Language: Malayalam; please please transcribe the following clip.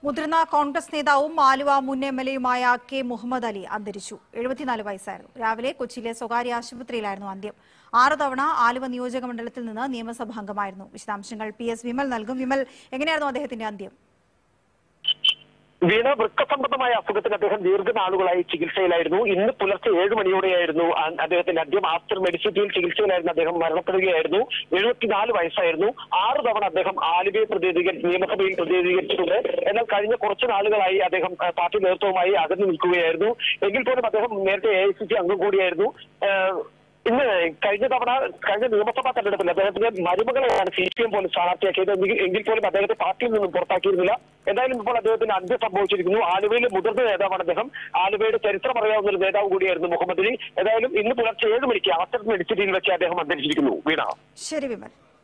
മുതിർന്ന കോൺഗ്രസ് നേതാവും ആലുവ മുൻ എം എൽ എയുമായ കെ മുഹമ്മദ് അലി അന്തരിച്ചു എഴുപത്തിനാല് വയസ്സായിരുന്നു രാവിലെ കൊച്ചിയിലെ സ്വകാര്യ ആശുപത്രിയിലായിരുന്നു അന്ത്യം ആറ് തവണ ആലുവ നിയോജക മണ്ഡലത്തിൽ നിന്ന് നിയമസഭാ അംഗമായിരുന്നു വിശദാംശങ്ങൾ പി എസ് വിമൽ നൽകും വിമൽ എങ്ങനെയായിരുന്നു അദ്ദേഹത്തിന്റെ അന്ത്യം വീണ വൃക്കസംബന്ധമായ അസുഖത്തിന് അദ്ദേഹം ദീർഘനാളുകളായി ചികിത്സയിലായിരുന്നു ഇന്ന് പുലർച്ചെ ഏഴ് മണിയോടെയായിരുന്നു ആ- അദ്ദേഹത്തിന്റെ അന്ത്യം ആസ്റ്റർ മെഡിസിറ്റിയിൽ ചികിത്സയിലായിരുന്നു അദ്ദേഹം മരണപ്പെടുകയായിരുന്നു എഴുപത്തിനാല് വയസ്സായിരുന്നു ആറ് തവണ അദ്ദേഹം ആലുവയെ പ്രതിനിധീകരിച്ച് നിയമസഭയിൽ പ്രതിനിധീകരിച്ചിട്ടുണ്ട് എന്നാൽ കഴിഞ്ഞ കുറച്ച് നാളുകളായി അദ്ദേഹം ആ, പാർട്ടി നേതൃത്വവുമായി അകന്നു നിൽക്കുകയായിരുന്നു എങ്കിൽ പോലും അദ്ദേഹം നേരത്തെ എ ഐ സി സി അംഗം കൂടിയായിരുന്നു ഏഹ്, ഇന്ന് കഴിഞ്ഞ തവണ കഴിഞ്ഞ നിയമസഭാ തെരഞ്ഞെടുപ്പിൽ അദ്ദേഹത്തിന്റെ മരുമകളെയാണ് സി പി എം പോലും സ്ഥാനാർത്ഥിയാക്കിയത് എങ്കിൽ- എങ്കിൽ പോലും അദ്ദേഹത്തെ പാർട്ടിയിൽ നിന്നും പുറത്താക്കിയിരുന്നില്ല എന്തായാലും ഇപ്പോൾ അദ്ദേഹത്തിന് അന്ത്യം സംഭവിച്ചിരിക്കുന്നു ആലുവയിലെ മുതിർന്ന നേതാവാണ് അദ്ദേഹം ആലുവയുടെ ചരിത്രം അറിയാവുന്ന ഒരു നേതാവ് കൂടിയായിരുന്നു മുഹമ്മദ് അലി ഏതായാലും ഇന്ന് പുലർച്ചെ ഏഴ് മണിക്ക് ആസ്റ്റർ മെഡിസിറ്റിയിൽ വെച്ച് അദ്ദേഹം അന്തരിച്ചിരിക്കുന്നു വീണ ശരി വിമൽ